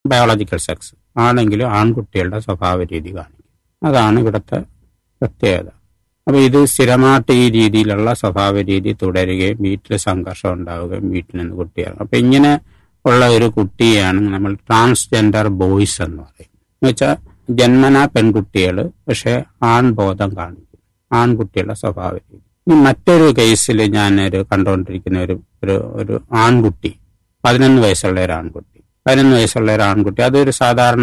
biological sex ആണെങ്കിലും ആൺകുട്ടികളുടെ സ്വഭാവ രീതി കാണിക്കും അതാണ് ഇവിടുത്തെ പ്രത്യേകത അപ്പൊ ഇത് സ്ഥിരമായിട്ട് ഈ രീതിയിലുള്ള സ്വഭാവ രീതി തുടരുകയും വീട്ടിൽ സംഘർഷം ഉണ്ടാവുകയും വീട്ടിൽ നിന്ന് കുട്ടിയാകും അപ്പൊ ഇങ്ങനെ ഉള്ള ഒരു കുട്ടിയാണ് നമ്മൾ ട്രാൻസ്ജെൻഡർ ബോയ്സ് എന്ന് പറയും എന്ന് വെച്ചാൽ ജന്മനാ പെൺകുട്ടികൾ പക്ഷെ ആൺബോധം കാണിക്കും ആൺകുട്ടികളുടെ സ്വഭാവ രീതി ഇനി മറ്റൊരു കേസിൽ ഞാൻ ഒരു കണ്ടുകൊണ്ടിരിക്കുന്ന ഒരു ഒരു ഒരു ആൺകുട്ടി പതിനൊന്ന് വയസ്സുള്ള ഒരു ആൺകുട്ടി പതിനൊന്ന് വയസ്സുള്ള ഒരു ആൺകുട്ടി അതൊരു സാധാരണ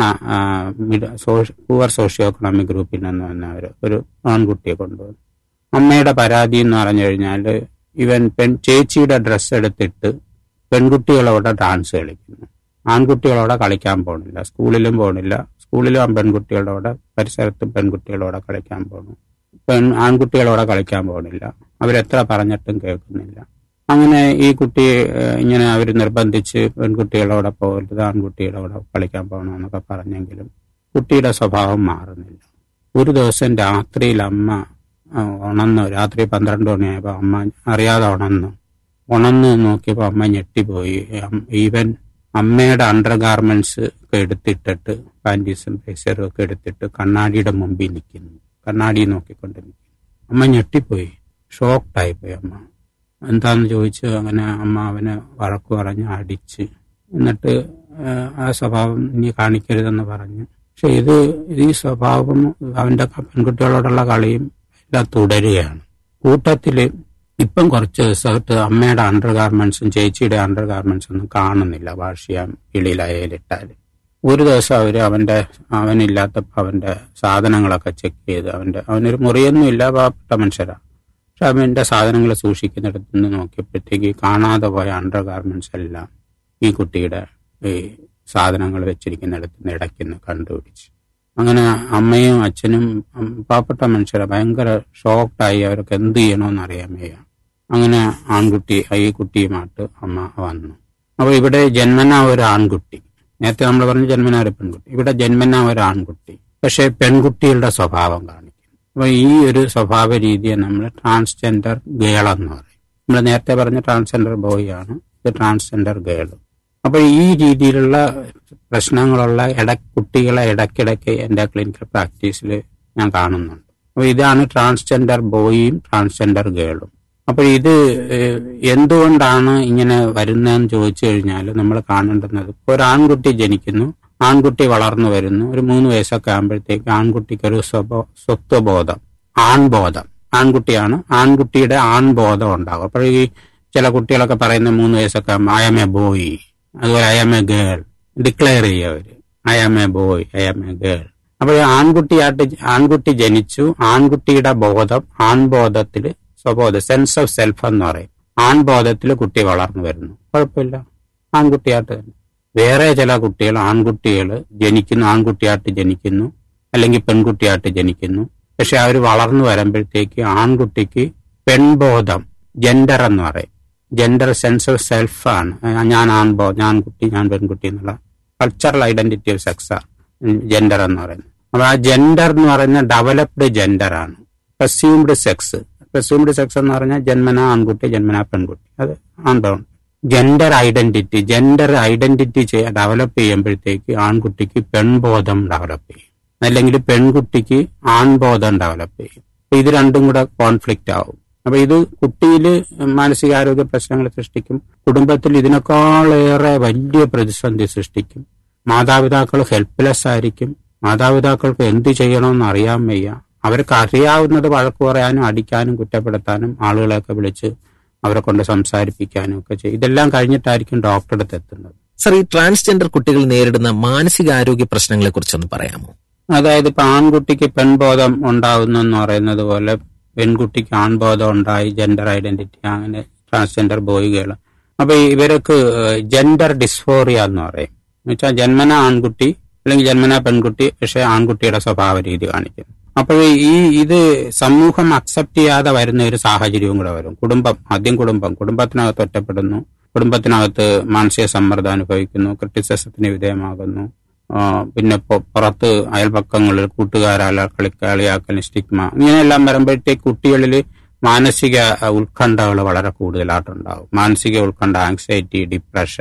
പൂവർ സോഷ്യോ എക്കണോമിക് ഗ്രൂപ്പിൽ നിന്ന് വന്ന ഒരു ഒരു ആൺകുട്ടിയെ കൊണ്ടുവന്നു അമ്മയുടെ പരാതി എന്ന് പറഞ്ഞു കഴിഞ്ഞാൽ ഇവൻ പെൺ ചേച്ചിയുടെ ഡ്രസ്സ് എടുത്തിട്ട് പെൺകുട്ടികളോട് ഡാൻസ് കളിക്കുന്നു ആൺകുട്ടികളോടെ കളിക്കാൻ പോണില്ല സ്കൂളിലും പോണില്ല സ്കൂളിലും പെൺകുട്ടികളോടെ പരിസരത്തും പെൺകുട്ടികളോടെ കളിക്കാൻ പോകണം പെൺ ആൺകുട്ടികളോടെ കളിക്കാൻ പോകണില്ല അവരെത്ര പറഞ്ഞിട്ടും കേൾക്കുന്നില്ല അങ്ങനെ ഈ കുട്ടി ഏഹ്, ഇങ്ങനെ അവർ നിർബന്ധിച്ച് പെൺകുട്ടികളോടെ പോകരുത് ആൺകുട്ടികളോടെ കളിക്കാൻ പോകണമെന്നൊക്കെ പറഞ്ഞെങ്കിലും കുട്ടിയുടെ സ്വഭാവം മാറുന്നില്ല ഒരു ദിവസം രാത്രിയിൽ അമ്മ ആ, ഉണന്നു രാത്രി പന്ത്രണ്ട് മണിയായപ്പോൾ അമ്മ അറിയാതെ ഉണന്നു ഉണന്ന് നോക്കിയപ്പോൾ അമ്മ ഞെട്ടിപ്പോയി അം- ഈവൻ അമ്മയുടെ അണ്ടർ ഗാർമെന്റ്സ് ഒക്കെ എടുത്തിട്ടിട്ട് പാൻറ്റീസും ബ്രേസറും ഒക്കെ എടുത്തിട്ട് കണ്ണാടിയുടെ മുമ്പിൽ നിൽക്കുന്നു കണ്ണാടി നോക്കിക്കൊണ്ട് നിൽക്കുന്നു അമ്മ ഞെട്ടിപ്പോയി ഷോക്ക്ഡായി പോയി അമ്മ എന്താന്ന് ചോദിച്ച് അങ്ങനെ അമ്മ അവനെ വഴക്കു പറഞ്ഞ് അടിച്ച് എന്നിട്ട് ആ, ആ സ്വഭാവം നീ കാണിക്കരുതെന്ന് പറഞ്ഞു പക്ഷെ ഇത് ഈ സ്വഭാവം അവന്റെ പെൺകുട്ടികളോടുള്ള കളിയും എല്ലാം തുടരുകയാണ് കൂട്ടത്തില് ഇപ്പം കുറച്ച് ദിവസമായിട്ട് അമ്മയുടെ അണ്ടർ ഗാർമെന്റ്സും ചേച്ചിയുടെ അണ്ടർ ഗാർമെന്റ്സും ഒന്നും കാണുന്നില്ല വാഷിയാൻ കിളിയിലയലിട്ടാല് ഒരു ദിവസം അവര് അവന്റെ അവനില്ലാത്തപ്പോ അവന്റെ സാധനങ്ങളൊക്കെ ചെക്ക് ചെയ്ത് അവന്റെ അവനൊരു മുറിയൊന്നും ഇല്ല പാവപ്പെട്ട മനുഷ്യരാ പക്ഷെ അവന്റെ സാധനങ്ങൾ സൂക്ഷിക്കുന്നിടത്ത് നിന്ന് നോക്കിയപ്പോഴത്തേക്ക് കാണാതെ പോയ അണ്ടർ ഗാർമെന്റ്സ് എല്ലാം ഈ കുട്ടിയുടെ ഈ സാധനങ്ങൾ വെച്ചിരിക്കുന്നിടത്ത് നിന്ന് ഇടയ്ക്കുന്ന് കണ്ടുപിടിച്ചു അങ്ങനെ അമ്മയും അച്ഛനും ഉം, പാവപ്പെട്ട മനുഷ്യരെ ഭയങ്കര ഷോക്ക്ഡായി അവർക്ക് എന്ത് ചെയ്യണമെന്ന് അറിയാൻ വയ്യ അങ്ങനെ ആൺകുട്ടി ഈ കുട്ടിയുമായിട്ട് അമ്മ വന്നു അപ്പൊ ഇവിടെ ജന്മന ഒരു ആൺകുട്ടി നേരത്തെ നമ്മൾ പറഞ്ഞു ജന്മന ഒരു പെൺകുട്ടി ഇവിടെ ജന്മന ഒരു ആൺകുട്ടി പക്ഷെ പെൺകുട്ടികളുടെ സ്വഭാവം കാണിക്കും അപ്പൊ ഈ ഒരു സ്വഭാവ രീതിയെ നമ്മൾ ട്രാൻസ്ജെൻഡർ ഗേൾ എന്ന് പറയും നമ്മൾ നേരത്തെ പറഞ്ഞ ട്രാൻസ്ജെൻഡർ ബോയ് ആണ് ഇത് ട്രാൻസ്ജെൻഡർ ഗേൾ അപ്പൊ ഈ രീതിയിലുള്ള പ്രശ്നങ്ങളുള്ള ഇട കുട്ടികളെ ഇടയ്ക്കിടയ്ക്ക് എൻ്റെ ക്ലിനിക്കൽ പ്രാക്ടീസിൽ ഞാൻ കാണുന്നുണ്ട് അപ്പൊ ഇതാണ് ട്രാൻസ്ജെൻഡർ ബോയും ട്രാൻസ്ജെൻഡർ ഗേളും അപ്പൊ ഇത് ഏഹ്, എന്തുകൊണ്ടാണ് ഇങ്ങനെ വരുന്നതെന്ന് ചോദിച്ചു കഴിഞ്ഞാൽ നമ്മൾ കാണേണ്ടുന്നത് ഇപ്പൊ ഒരു ആൺകുട്ടി ജനിക്കുന്നു ആൺകുട്ടി വളർന്നു വരുന്നു ഒരു മൂന്ന് വയസ്സൊക്കെ ആകുമ്പോഴത്തേക്ക് ആൺകുട്ടിക്ക് ഒരു സ്വബോ സ്വത്വബോധം ആൺബോധം ആൺകുട്ടിയാണ് ആൺകുട്ടിയുടെ ആൺബോധം ഉണ്ടാകും അപ്പോൾ ഈ ചില കുട്ടികളൊക്കെ പറയുന്ന മൂന്ന് വയസ്സൊക്കെ ആകുമ്പോൾ ഐ എം എ ബോയ് അതുപോലെ I'm a girl declare ചെയ്യുക അവര് I'm a boy I'm a girl അപ്പോൾ ഈ ആൺകുട്ടിയായിട്ട് ജ- ആൺകുട്ടി ജനിച്ചു ആൺകുട്ടിയുടെ ബോധം ആൺബോധത്തിൽ സ്വബോധം സെൻസ് ഓഫ് സെൽഫ് എന്ന് പറയും ആൺബോധത്തിൽ കുട്ടി വളർന്നു വരുന്നു കുഴപ്പമില്ല ആൺകുട്ടിയായിട്ട് തന്നെ വേറെ ചില കുട്ടികൾ ആൺകുട്ടികൾ ജനിക്കുന്നു ആൺകുട്ടിയായിട്ട് ജനിക്കുന്നു അല്ലെങ്കിൽ പെൺകുട്ടിയായിട്ട് ജനിക്കുന്നു പക്ഷെ അവർ വളർന്നു വരുമ്പോഴത്തേക്ക് ആൺകുട്ടിക്ക് പെൺബോധം ജെൻഡർ എന്ന് പറയും ജെൻഡർ സെൻസ് ഓഫ് സെൽഫ് ആണ് ആ, ഞാൻ ആൺബോ ഞാൻ കുട്ടി ഞാൻ പെൺകുട്ടി എന്നുള്ള കൾച്ചറൽ ഐഡന്റിറ്റി ഓഫ് സെക്സ് ആണ് ജെൻഡർ എന്ന് പറയുന്നത് അപ്പൊ ആ ജെൻഡർ എന്ന് പറയുന്ന ഡെവലപ്ഡ് ജെൻഡർ ആണ് പ്രസ്യൂംഡ് സെക്സ് പ്രസ്യൂംഡ് സെക്സ് എന്ന് പറഞ്ഞാൽ ജന്മന ആൺകുട്ടി ജന്മന പെൺകുട്ടി അത് ആൺബോൺ gender identity gender identity develop ചെയ്യുമ്പോഴത്തേക്ക് ആൺകുട്ടിക്ക് പെൺബോധം ഡെവലപ്പ് ചെയ്യും അല്ലെങ്കിൽ പെൺകുട്ടിക്ക് ആൺബോധം ഡെവലപ്പ് ചെയ്യും അപ്പൊ ഇത് രണ്ടും കൂടെ കോൺഫ്ലിക്റ്റ് ആവും അപ്പൊ ഇത് കുട്ടിയിൽ മാനസികാരോഗ്യ പ്രശ്നങ്ങൾ സൃഷ്ടിക്കും കുടുംബത്തിൽ ഇതിനേക്കാളേറെ വലിയ പ്രതിസന്ധി സൃഷ്ടിക്കും മാതാപിതാക്കൾ ഹെൽപ്ലെസ് ആയിരിക്കും മാതാപിതാക്കൾക്ക് എന്ത് ചെയ്യണമെന്ന് അറിയാൻ വയ്യ അവർക്ക് അറിയാവുന്നത് വഴക്ക് പറയാനും അടിക്കാനും കുറ്റപ്പെടുത്താനും ആളുകളെയൊക്കെ വിളിച്ച് അവരെ കൊണ്ട് സംസാരിപ്പിക്കാനും ഒക്കെ ചെയ്യും ഇതെല്ലാം കഴിഞ്ഞിട്ടായിരിക്കും ഡോക്ടറുടെ അടുത്ത് എത്തുന്നത് സർ ഈ ട്രാൻസ്ജെൻഡർ കുട്ടികൾ നേരിടുന്ന മാനസികാരോഗ്യ പ്രശ്നങ്ങളെ കുറിച്ചൊന്ന് പറയാമോ അതായത് ഇപ്പൊ ആൺകുട്ടിക്ക് പെൺബോധം ഉണ്ടാവുന്നു എന്ന് പറയുന്നത് പോലെ പെൺകുട്ടിക്ക് ആൺബോധം ഉണ്ടായി ജെൻഡർ ഐഡന്റിറ്റി അങ്ങനെ ട്രാൻസ്ജെൻഡർ ബോയ്കൾ അപ്പൊ ഇവർക്ക് ജെൻഡർ ഡിസ്ഫോറിയ എന്ന് പറയും എന്ന് വെച്ചാൽ ജന്മന ആൺകുട്ടി അല്ലെങ്കിൽ ജന്മന പെൺകുട്ടി പക്ഷെ ആൺകുട്ടിയുടെ സ്വഭാവ രീതി കാണിക്കും അപ്പോൾ ഈ ഇത് സമൂഹം അക്സെപ്റ്റ് ചെയ്യാതെ വരുന്ന ഒരു സാഹചര്യവും കൂടെ വരും കുടുംബം ആദ്യം കുടുംബം കുടുംബത്തിനകത്ത് ഒറ്റപ്പെടുന്നു കുടുംബത്തിനകത്ത് മാനസിക സമ്മർദ്ദം അനുഭവിക്കുന്നു ക്രിറ്റിസിസത്തിന് വിധേയമാകുന്നു ആ, പിന്നെ പൊ- പുറത്ത് അയൽപക്കങ്ങളിൽ കൂട്ടുകാരാല കളിക്കളിയാക്കൽ സ്റ്റിഗ്മ ഇങ്ങനെയെല്ലാം വരുമ്പോഴത്തേക്ക് കുട്ടികളിൽ മാനസിക ഉത്കണ്ഠകൾ വളരെ കൂടുതലായിട്ടുണ്ടാവും മാനസിക ഉത്കണ്ഠ ആങ്സൈറ്റി ഡിപ്രഷൻ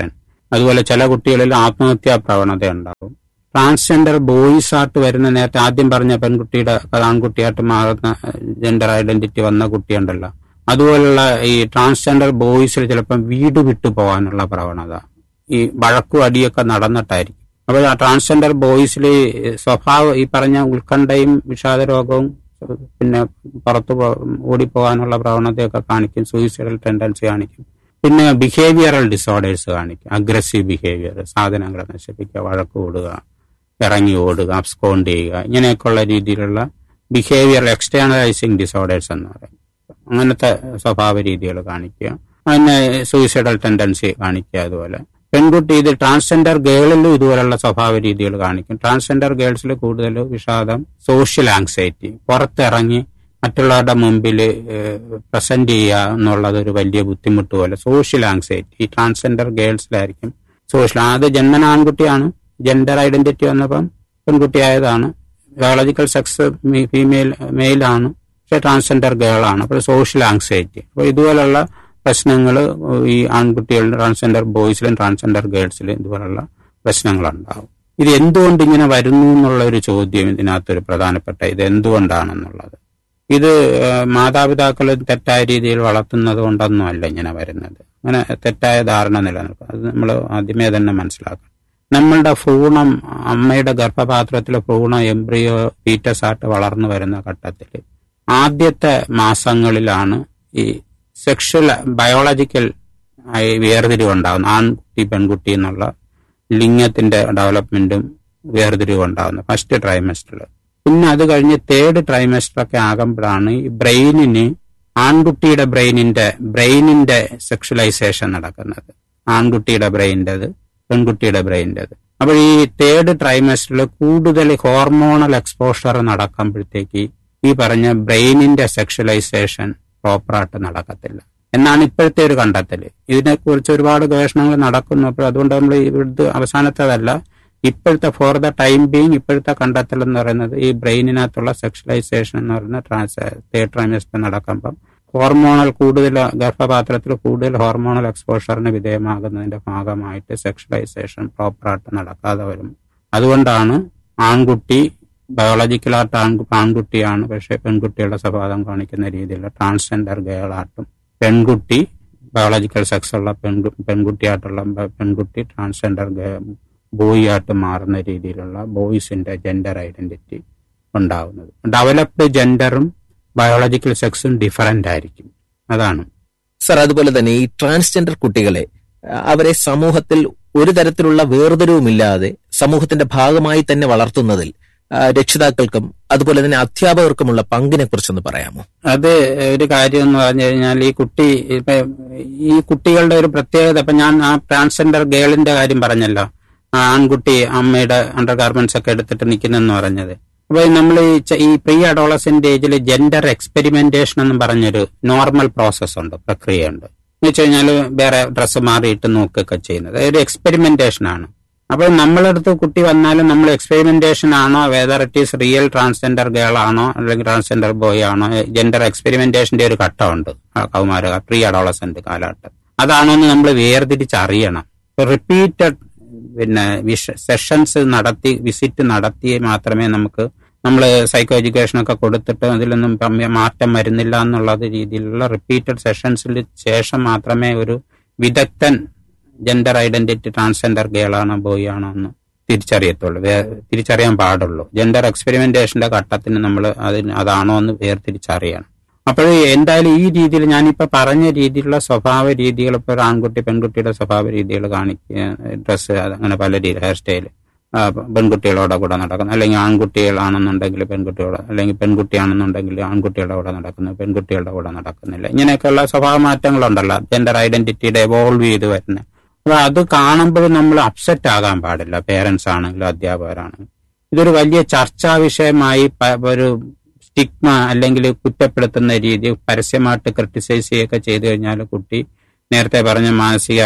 അതുപോലെ ചില കുട്ടികളിൽ ആത്മഹത്യാ പ്രവണത ഉണ്ടാകും ട്രാൻസ്ജെൻഡർ ബോയ്സ് ആയിട്ട് വരുന്ന നേരത്തെ ആദ്യം പറഞ്ഞ പെൺകുട്ടിയുടെ ആൺകുട്ടിയായിട്ട് മാറുന്ന ജെൻഡർ ഐഡന്റിറ്റി വന്ന കുട്ടിയുണ്ടല്ലോ അതുപോലുള്ള ഈ ട്രാൻസ്ജെൻഡർ ബോയ്സിൽ ചിലപ്പം വീട് വിട്ടു പോകാനുള്ള പ്രവണത ഈ വഴക്കും അടിയൊക്കെ നടന്നിട്ടായിരിക്കും അപ്പോൾ ആ ട്രാൻസ്ജെൻഡർ ബോയ്സിൽ സ്വഭാവം ഈ പറഞ്ഞ ഉത്കണ്ഠയും വിഷാദരോഗവും പിന്നെ പുറത്തു പോ- ഓടിപ്പോകാനുള്ള പ്രവണതയൊക്കെ കാണിക്കും സൂയിസൈഡൽ ടെൻഡൻസി കാണിക്കും പിന്നെ ബിഹേവിയറൽ ഡിസോർഡേഴ്സ് കാണിക്കും അഗ്രസീവ് ബിഹേവിയർ സാധനങ്ങളെ നശിപ്പിക്കുക വഴക്ക് കൂടുക ഇറങ്ങി ഓടുക അബ്സ്കോണ്ട് ചെയ്യുക ഇങ്ങനെയൊക്കെയുള്ള രീതിയിലുള്ള ബിഹേവിയർ എക്സ്റ്റേണലൈസിങ് ഡിസോർഡേഴ്സ് എന്ന് പറയും അങ്ങനത്തെ സ്വഭാവ രീതികൾ കാണിക്കുക പിന്നെ സൂയിസൈഡൽ ടെൻഡൻസി കാണിക്കുക അതുപോലെ പെൺകുട്ടി ഇത് ട്രാൻസ്ജെൻഡർ ഗേളിലും ഇതുപോലുള്ള സ്വഭാവ രീതികൾ കാണിക്കും ട്രാൻസ്ജെൻഡർ ഗേൾസിൽ കൂടുതൽ വിഷാദം സോഷ്യൽ ആങ്സൈറ്റി പുറത്തിറങ്ങി മറ്റുള്ളവരുടെ മുമ്പിൽ പ്രസന്റ് ചെയ്യുക എന്നുള്ളത് ഒരു വലിയ ബുദ്ധിമുട്ട് പോലെ സോഷ്യൽ ആങ്സൈറ്റി ഈ ട്രാൻസ്ജെൻഡർ ഗേൾസിലായിരിക്കും സോഷ്യൽ അത് ജന്മന ആൺകുട്ടിയാണ് ജെൻഡർ ഐഡന്റിറ്റി വന്നപ്പം പെൺകുട്ടിയായതാണ് ബയോളജിക്കൽ സെക്സ് ഫീമെയിൽ മെയിലാണ് പക്ഷെ ട്രാൻസ്ജെൻഡർ ഗേൾ ആണ് അപ്പോൾ സോഷ്യൽ ആങ്സൈറ്റി അപ്പോൾ ഇതുപോലുള്ള പ്രശ്നങ്ങൾ ഈ ആൺകുട്ടികളിലും ട്രാൻസ്ജെൻഡർ ബോയ്സിലും ട്രാൻസ്ജെൻഡർ ഗേൾസിലും ഇതുപോലുള്ള പ്രശ്നങ്ങളുണ്ടാവും ഇത് എന്തുകൊണ്ട് ഇങ്ങനെ വരുന്നു എന്നുള്ള ഒരു ചോദ്യം ഇതിനകത്തൊരു പ്രധാനപ്പെട്ട ഇത് എന്തുകൊണ്ടാണെന്നുള്ളത് ഇത് മാതാപിതാക്കൾ തെറ്റായ രീതിയിൽ വളർത്തുന്നത് കൊണ്ടൊന്നും അല്ല ഇങ്ങനെ വരുന്നത് അങ്ങനെ തെറ്റായ ധാരണ നിലനിൽക്കും അത് നമ്മൾ ആദ്യമേ തന്നെ മനസ്സിലാക്കണം നമ്മളുടെ ഭ്രൂണം അമ്മയുടെ ഗർഭപാത്രത്തിലെ ഭ്രൂണം എംബ്രിയോ ഫീറ്റസ് ആയിട്ട് വളർന്നു വരുന്ന ഘട്ടത്തിൽ ആദ്യത്തെ മാസങ്ങളിലാണ് ഈ സെക്ഷൽ ബയോളജിക്കൽ ആയി വേർതിരിവുണ്ടാകുന്നത് ആൺകുട്ടി പെൺകുട്ടി എന്നുള്ള ലിംഗത്തിന്റെ ഡെവലപ്മെന്റും വേർതിരിവുണ്ടാകുന്നത് ഫസ്റ്റ് ട്രൈമസ്റ്ററിൽ പിന്നെ അത് കഴിഞ്ഞ് തേർഡ് ട്രൈമസ്റ്റർ ഒക്കെ ആകുമ്പോഴാണ് ഈ ബ്രെയിനിന് ആൺകുട്ടിയുടെ ബ്രെയിനിന്റെ ബ്രെയിനിന്റെ സെക്ഷലൈസേഷൻ നടക്കുന്നത് ആൺകുട്ടിയുടെ ബ്രെയിൻ്റെത് പെൺകുട്ടിയുടെ ബ്രെയിൻ്റെത് അപ്പോൾ ഈ തേർഡ് ട്രൈമസ്റ്ററിൽ കൂടുതൽ ഹോർമോണൽ എക്സ്പോഷർ നടക്കുമ്പോഴത്തേക്ക് ഈ പറഞ്ഞ ബ്രെയിനിന്റെ സെക്ഷലൈസേഷൻ പ്രോപ്പറായിട്ട് നടക്കത്തില്ല എന്നാണ് ഇപ്പോഴത്തെ ഒരു കണ്ടെത്തൽ ഇതിനെക്കുറിച്ച് ഒരുപാട് ഗവേഷണങ്ങൾ നടക്കുന്നു അപ്പോൾ അതുകൊണ്ട് നമ്മൾ ഇവിടുത്തെ അവസാനത്തേതല്ല ഇപ്പോഴത്തെ ഫോർ ദ ടൈം ബീങ് ഇപ്പോഴത്തെ കണ്ടെത്തൽ എന്ന് പറയുന്നത് ഈ ബ്രെയിനിനകത്തുള്ള സെക്ഷലൈസേഷൻ എന്ന് പറയുന്ന ട്രാൻസ് തേർഡ് ട്രൈമസ്റ്റർ നടക്കുമ്പം ഹോർമോണൽ കൂടുതൽ ഗർഭപാത്രത്തിൽ കൂടുതൽ ഹോർമോണൽ എക്സ്പോഷറിന് വിധേയമാകുന്നതിന്റെ ഭാഗമായിട്ട് സെക്ഷലൈസേഷൻ പ്രോപ്പറായിട്ട് നടക്കാതെ വരും അതുകൊണ്ടാണ് ആൺകുട്ടി ബയോളജിക്കലായിട്ട് ആൺ ആൺകുട്ടിയാണ് പക്ഷെ പെൺകുട്ടിയുടെ സ്വഭാവം കാണിക്കുന്ന രീതിയിലുള്ള ട്രാൻസ്ജെൻഡർ ഗേളായിട്ടും പെൺകുട്ടി ബയോളജിക്കൽ സെക്സ് ഉള്ള പെൺകു പെൺകുട്ടിയായിട്ടുള്ള പെൺകുട്ടി ട്രാൻസ്ജെൻഡർ ബോയ് ആയിട്ട് മാറുന്ന രീതിയിലുള്ള ബോയ്സിന്റെ ജെൻഡർ ഐഡന്റിറ്റി ഉണ്ടാവുന്നത് ഡെവലപ്ഡ് ജെൻഡറും ബയോളജിക്കൽ സെക്സും ഡിഫറൻ്റ് ആയിരിക്കും അതാണ് സർ അതുപോലെ തന്നെ ഈ ട്രാൻസ്ജെൻഡർ കുട്ടികളെ അവരെ സമൂഹത്തിൽ ഒരു തരത്തിലുള്ള വേർതിരിവുമില്ലാതെ സമൂഹത്തിന്റെ ഭാഗമായി തന്നെ വളർത്തുന്നതിൽ രക്ഷിതാക്കൾക്കും അതുപോലെ തന്നെ അധ്യാപകർക്കുമുള്ള പങ്കിനെ കുറിച്ചൊന്ന് പറയാമോ അത് ഒരു കാര്യം എന്ന് പറഞ്ഞു കഴിഞ്ഞാൽ ഈ കുട്ടി ഇപ്പൊ ഈ കുട്ടികളുടെ ഒരു പ്രത്യേകത ഇപ്പൊ ഞാൻ ആ ട്രാൻസ്ജെൻഡർ ഗേളിന്റെ കാര്യം പറഞ്ഞല്ലോ ആ ആൺകുട്ടി അമ്മയുടെ അണ്ടർ ഗാർമെന്റ്സ് ഒക്കെ എടുത്തിട്ട് നിൽക്കുന്നെന്ന് പറഞ്ഞത് അപ്പൊ നമ്മൾ ഈ പ്രീ അഡോളസെന്റ് ഏജിൽ ജെൻഡർ എക്സ്പെരിമെന്റേഷൻ എന്ന് പറഞ്ഞൊരു നോർമൽ പ്രോസസ് ഉണ്ട് പ്രക്രിയയുണ്ട് എന്ന് വെച്ച് കഴിഞ്ഞാൽ വേറെ ഡ്രസ്സ് മാറിയിട്ട് നോക്കുകയൊക്കെ ചെയ്യുന്നത് ഒരു എക്സ്പെരിമെന്റേഷൻ ആണ് അപ്പോൾ നമ്മളടുത്ത് കുട്ടി വന്നാലും നമ്മൾ എക്സ്പെരിമെന്റേഷൻ ആണോ whether it is real transgender girl ആണോ അല്ലെങ്കിൽ ട്രാൻസ്ജെൻഡർ ബോയ് ആണോ ജെൻഡർ എക്സ്പെരിമെന്റേഷന്റെ ഒരു ഘട്ടമുണ്ട് കൗമാര പ്രീ അഡോളസെന്റ് കാലഘട്ടം അതാണോ എന്ന് നമ്മൾ വേർതിരിച്ചറിയണം റിപ്പീറ്റഡ് പിന്നെ സെഷൻസ് നടത്തി വിസിറ്റ് നടത്തി മാത്രമേ നമുക്ക് നമ്മൾ സൈക്കോ എഡ്യൂക്കേഷൻ ഒക്കെ കൊടുത്തിട്ട് അതിലൊന്നും മാറ്റം വരുന്നില്ല എന്നുള്ള രീതിയിലുള്ള റിപ്പീറ്റഡ് സെഷൻസിൽ ശേഷം മാത്രമേ ഒരു വിദഗ്ധൻ ജെൻഡർ ഐഡന്റിറ്റി ട്രാൻസ്ജെൻഡർ ഗേളാണോ ബോയ് ആണോ എന്ന് തിരിച്ചറിയത്തുള്ളൂ തിരിച്ചറിയാൻ പാടുള്ളൂ ജെൻഡർ എക്സ്പെരിമെന്റേഷന്റെ ഘട്ടത്തിന് നമ്മൾ അതിന് അതാണോ എന്ന് വേർതിരിച്ചറിയണം അപ്പോൾ എന്തായാലും ഈ രീതിയിൽ ഞാനിപ്പോ പറഞ്ഞ രീതിയിലുള്ള സ്വഭാവ രീതികൾ ഇപ്പോൾ ഒരു ആൺകുട്ടി പെൺകുട്ടിയുടെ സ്വഭാവ രീതികൾ കാണിക്കുക ഡ്രസ്സ് അങ്ങനെ പല രീതി ഹെയർ സ്റ്റൈൽ പെൺകുട്ടികളോടെ കൂടെ നടക്കുന്നു അല്ലെങ്കിൽ ആൺകുട്ടികളാണെന്നുണ്ടെങ്കിൽ പെൺകുട്ടികളോട് അല്ലെങ്കിൽ പെൺകുട്ടിയാണെന്നുണ്ടെങ്കിൽ ആൺകുട്ടികളുടെ കൂടെ നടക്കുന്നു പെൺകുട്ടികളുടെ കൂടെ നടക്കുന്നില്ല ഇങ്ങനെയൊക്കെയുള്ള സ്വഭാവ മാറ്റങ്ങളുണ്ടല്ലോ ജെൻഡർ ഐഡന്റിറ്റിയുടെ എവോൾവ് ചെയ്ത് വരുന്നത് അപ്പൊ അത് കാണുമ്പോൾ നമ്മൾ അപ്സെറ്റ് ആകാൻ പാടില്ല പേരൻസ് ആണെങ്കിലും അധ്യാപകരാണെങ്കിലും ഇതൊരു വലിയ ചർച്ചാ വിഷയമായി ഒരു സ്റ്റിഗ്മ അല്ലെങ്കിൽ കുറ്റപ്പെടുത്തുന്ന രീതി പരസ്യമായിട്ട് ക്രിട്ടിസൈസ് ചെയ്യുകയൊക്കെ ചെയ്തു കഴിഞ്ഞാൽ കുട്ടി നേരത്തെ പറഞ്ഞ മാനസിക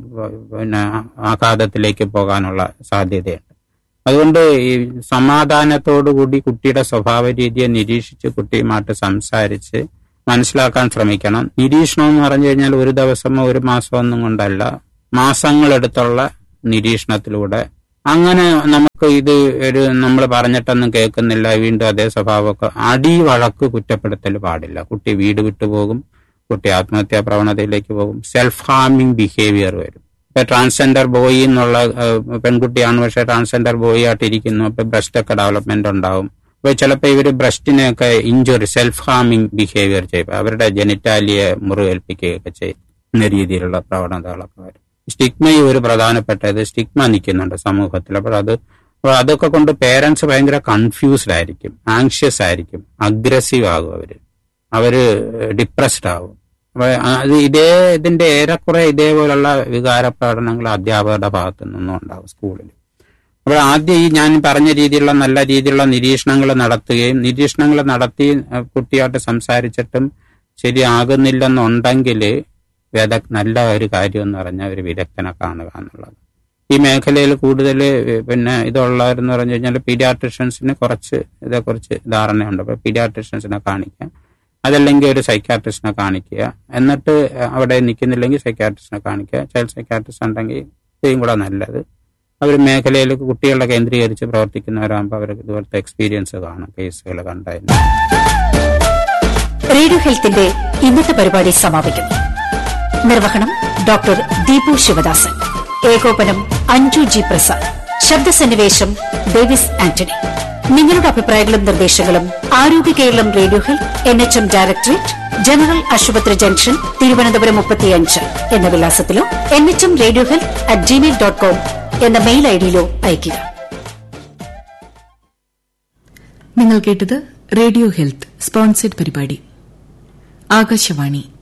പിന്നെ ആഘാതത്തിലേക്ക് പോകാനുള്ള സാധ്യതയുണ്ട് അതുകൊണ്ട് ഈ സമാധാനത്തോടുകൂടി കുട്ടിയുടെ സ്വഭാവ രീതിയെ നിരീക്ഷിച്ച് കുട്ടിയുമായിട്ട് സംസാരിച്ച് മനസ്സിലാക്കാൻ ശ്രമിക്കണം നിരീക്ഷണം എന്ന് പറഞ്ഞു കഴിഞ്ഞാൽ ഒരു ദിവസമോ ഒരു മാസമോ ഒന്നും കൊണ്ടല്ല മാസങ്ങളെടുത്തുള്ള നിരീക്ഷണത്തിലൂടെ അങ്ങനെ നമുക്ക് ഇത് ഒരു നമ്മൾ പറഞ്ഞിട്ടൊന്നും കേൾക്കുന്നില്ല വീണ്ടും അതേ സ്വഭാവമൊക്കെ അടി വഴക്ക് കുറ്റപ്പെടുത്തൽ പാടില്ല കുട്ടി വീട് വിട്ടുപോകും കുട്ടി ആത്മഹത്യാ പ്രവണതയിലേക്ക് പോകും സെൽഫ് ഹാമിങ് ബിഹേവിയർ വരും ഇപ്പൊ ട്രാൻസ്ജെൻഡർ ബോയ് എന്നുള്ള ഏഹ്, പെൺകുട്ടിയാണ് പക്ഷെ ട്രാൻസ്ജെൻഡർ ബോയ് ആയിട്ടിരിക്കുന്നു അപ്പൊ ബ്രസ്റ്റ് ഒക്കെ ഡെവലപ്മെന്റ് ഉണ്ടാവും അപ്പൊ ചിലപ്പോൾ ഇവര് ബ്രസ്റ്റിനെയൊക്കെ ഇഞ്ചുറി സെൽഫ് ഹാമിങ് ബിഹേവിയർ ചെയ്യും അവരുടെ ജനിറ്റാലിയെ മുറിവേൽപ്പിക്കുകയൊക്കെ ചെയ്യുന്ന രീതിയിലുള്ള പ്രവണതകളൊക്കെ വരും സ്റ്റിഗ്മയും ഒരു പ്രധാനപ്പെട്ടത് സ്റ്റിഗ്മ നിൽക്കുന്നുണ്ട് സമൂഹത്തിൽ അപ്പോൾ അത് അപ്പോൾ അതൊക്കെ കൊണ്ട് പേരൻസ് ഭയങ്കര കൺഫ്യൂസ്ഡ് ആയിരിക്കും ആങ്ഷ്യസ് ആയിരിക്കും അഗ്രസീവ് ആകും അവര് അവര് ഡിപ്രസ്ഡ് ആവും അപ്പൊ അത് ഇതേ ഇതിന്റെ ഏറെക്കുറെ ഇതേപോലുള്ള വികാര പ്രകടനങ്ങൾ അധ്യാപകരുടെ ഭാഗത്തു നിന്നും ഉണ്ടാവും സ്കൂളിൽ അപ്പോൾ ആദ്യം ഈ ഞാൻ പറഞ്ഞ രീതിയിലുള്ള നല്ല രീതിയിലുള്ള നിരീക്ഷണങ്ങൾ നടത്തുകയും നിരീക്ഷണങ്ങൾ നടത്തി അഹ് കുട്ടിയായിട്ട് സംസാരിച്ചിട്ടും ശരിയാകുന്നില്ലെന്നുണ്ടെങ്കിൽ വിദ നല്ല ഒരു കാര്യം എന്ന് പറഞ്ഞാൽ ഒരു വിദഗ്ധനെ കാണുക എന്നുള്ളത് ഈ മേഖലയിൽ കൂടുതൽ പിന്നെ ഇതുള്ളവരെന്ന് പറഞ്ഞു കഴിഞ്ഞാൽ പീഡിയാട്രിഷ്യൻസിന് കുറച്ച് ഇതേക്കുറിച്ച് ധാരണയുണ്ട് അപ്പോൾ പീഡിയാട്രിഷ്യൻസിനെ കാണിക്കുക അതല്ലെങ്കിൽ ഒരു സൈക്കാട്രിസ്റ്റിനെ കാണിക്കുക എന്നിട്ട് അവിടെ നിൽക്കുന്നില്ലെങ്കിൽ സൈക്കാട്രിസ്റ്റിനെ കാണിക്കുക ചൈൽഡ് സൈക്കാട്രിസ്റ്റ് ഉണ്ടെങ്കിൽ ഇതും കൂടെ നല്ലത് അവർ മേഖലയിൽ കുട്ടികളെ കേന്ദ്രീകരിച്ച് പ്രവർത്തിക്കുന്നവരാകുമ്പോൾ അവർക്ക് ഇതുപോലത്തെ എക്സ്പീരിയൻസ് കാണും കേസുകൾ കണ്ടതിന് റേഡിയോ ഹെൽത്തിന്റെ ഇന്നത്തെ പരിപാടി സമാപിക്കുന്നു നിർവഹണം ഡോക്ടർ ദീപു ശിവദാസൻ ഏകോപനം അഞ്ജു ജി പ്രസാദ് ശബ്ദസന്നിവേശം ഡേവിസ് ആന്റണി നിങ്ങളുടെ അഭിപ്രായങ്ങളും നിർദ്ദേശങ്ങളും Arogya Keralam radio health N H M directorate general ആശുപത്രി ജംഗ്ഷൻ തിരുവനന്തപുരം മുപ്പത്തിയഞ്ച് എന്ന വിലാസത്തിലോ N H M radio health at Gmail dot com എന്ന മെയിൽ ഐഡിയിലോ അയയ്ക്കുക നിങ്ങൾ കേട്ടത് റേഡിയോ ഹെൽത്ത് സ്പോൺസേഡ് പരിപാടി ആകാശവാണി